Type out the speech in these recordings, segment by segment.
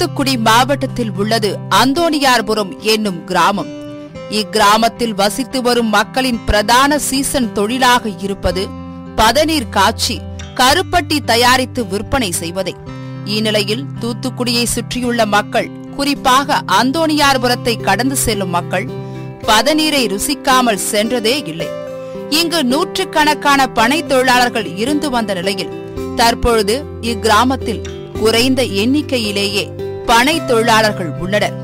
தூத்துக்குடி மாவட்டத்தில் உள்ளது அந்தோணியார்புரம் என்னும் கிராமம் இக்கிராமத்தில் வசித்து வரும் மக்களின் பிரதான சீசன் தொழிலாக இருப்பது பதநீர் காய்ச்சி கருப்பட்டி தயாரித்து விற்பனை செய்வதே இந்நிலையில் தூத்துக்குடியை சுற்றியுள்ள மக்கள் குறிப்பாக அந்தோணியார்புரத்தை கடந்து செல்லும் மக்கள் பதநீரை ருசிக்காமல் சென்றதே இல்லை இங்கு நூற்றுக்கணக்கான பனை தொழிலாளர்கள் இருந்து வந்த நிலையில் தற்பொழுது இக்கிராமத்தில் குறைந்த எண்ணிக்கையிலேயே பனை தொழிலாளர்கள் உள்ளனர்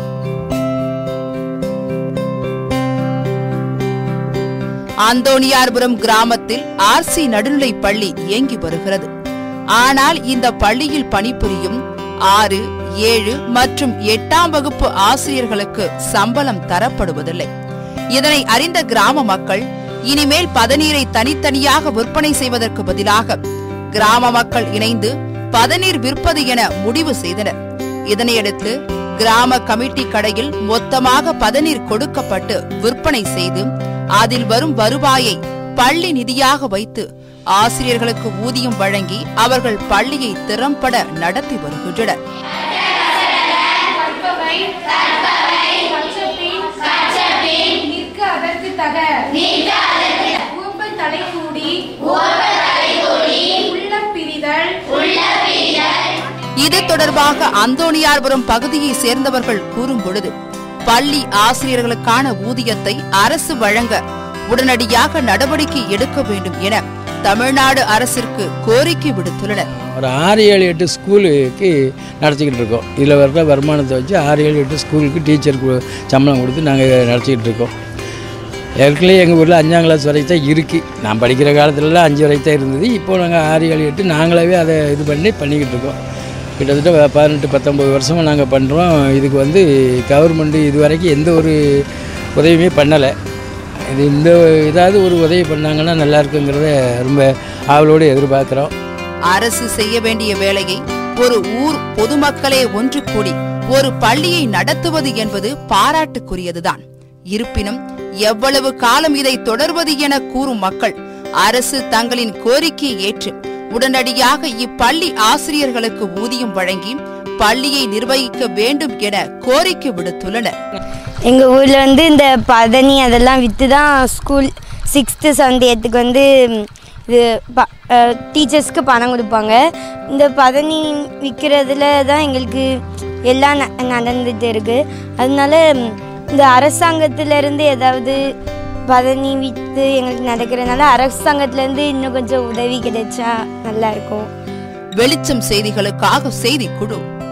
அந்தோணியார்புரம் கிராமத்தில் ஆர்சி நடுநிலைப் பள்ளி இயங்கி வருகிறது ஆனால் இந்த பள்ளியில் பணிபுரியும் ஆறு ஏழு மற்றும் எட்டாம் வகுப்பு ஆசிரியர்களுக்கு சம்பளம் தரப்படுவதில்லை இதனை அறிந்த கிராம மக்கள் இனிமேல் பதநீரை தனித்தனியாக விற்பனை செய்வதற்கு பதிலாக கிராம மக்கள் இணைந்து பதநீர் விற்பது என முடிவு செய்தனர் இதனையடுத்து கிராம கமிட்டி கடையில் மொத்தமாக பதநீர் கொடுக்கப்பட்டு விற்பனை செய்து அதில் வரும் வருவாயை பள்ளி நிதியாக வைத்து ஆசிரியர்களுக்கு ஊதியம் வழங்கி அவர்கள் பள்ளியை திறம்பட நடத்தி வருகின்றனர் கற்றபின் நிற்க அதற்கு தக உவப்ப தலைகூடி உள்ளம் பிரிதல் இது தொடர்பாக அந்தோணியார்புரம் பகுதியை சேர்ந்தவர்கள் கூறும் பொழுது பள்ளி ஆசிரியர்களுக்கான ஊதியத்தை அரசு வழங்க உடனடியாக நடவடிக்கை எடுக்க வேண்டும் என தமிழ்நாடு அரசிற்கு கோரிக்கை விடுத்துள்ளனர் ஒரு ஆறு ஏழு எட்டு ஸ்கூலுக்கு நடத்திக்கிட்டு இருக்கோம் இதில் வர்ற வருமானத்தை வச்சு ஆறு ஏழு எட்டு ஸ்கூலுக்கு டீச்சருக்கு சம்பளம் கொடுத்து நாங்கள் நடத்திக்கிட்டு இருக்கோம் ஏற்கனவே எங்கள் ஊரில் அஞ்சாம் கிளாஸ் வரைக்கும் தான் இருக்குது நான் படிக்கிற காலத்துலலாம் அஞ்சு வரைக்கும் தான் இருந்தது இப்போ நாங்கள் ஆறு ஏழு எட்டு நாங்களாவே அதை இது பண்ணி பண்ணிக்கிட்டு இருக்கோம் கிட்டத்தட்ட ப- பதினெட்டு பத்தொம்பது வருஷமாக நாங்கள் பண்ணுறோம் இதுக்கு வந்து கவர்மெண்ட்டு இது வரைக்கும் எந்த ஒரு உதவியுமே பண்ணலை இது இந்த ஏதாவது ஒரு உதவி பண்ணாங்கன்னா நல்லா இருக்குங்கிறத ரொம்ப ஆவலோடு எதிர்பார்க்குறோம் அரசு செய்ய வேண்டிய வேலையை ஒரு ஊர் பொதுமக்களே ஒன்று கூடி ஒரு பள்ளியை நடத்துவது என்பது பாராட்டுக்குரியதுதான் இருப்பினும் எவ்வளவு காலம் இதை தொடர்வது என கூறும் மக்கள் அரசு தங்களின் கோரிக்கையை ஏற்று உடனடியாக இப்பள்ளி ஆசிரியர்களுக்கு ஊதியம் வழங்கி பள்ளியை நிர்வகிக்க வேண்டும் என கோரிக்கை விடுத்துள்ளனர் எங்கள் ஊரில் வந்து இந்த பதனி அதெல்லாம் விற்று தான் ஸ்கூல் சிக்ஸ்த்து செவன்த் எய்த்துக்கு வந்து ம், இது ப டீச்சர்ஸ்க்கு பணம் கொடுப்பாங்க இந்த பதனி விற்கிறதுல தான் எங்களுக்கு எல்லாம் ந நடந்துட்டு இருக்குது அதனால ம், இந்த அரசாங்கத்திலேருந்து ஏதாவது பதனி விற்று எங்களுக்கு நடக்கிறதுனால அரசாங்கத்துலேருந்து இன்னும் கொஞ்சம் உதவி கிடைச்சா நல்லாயிருக்கும் வெளிச்சம் செய்திகளுக்காக செய்திக்குழு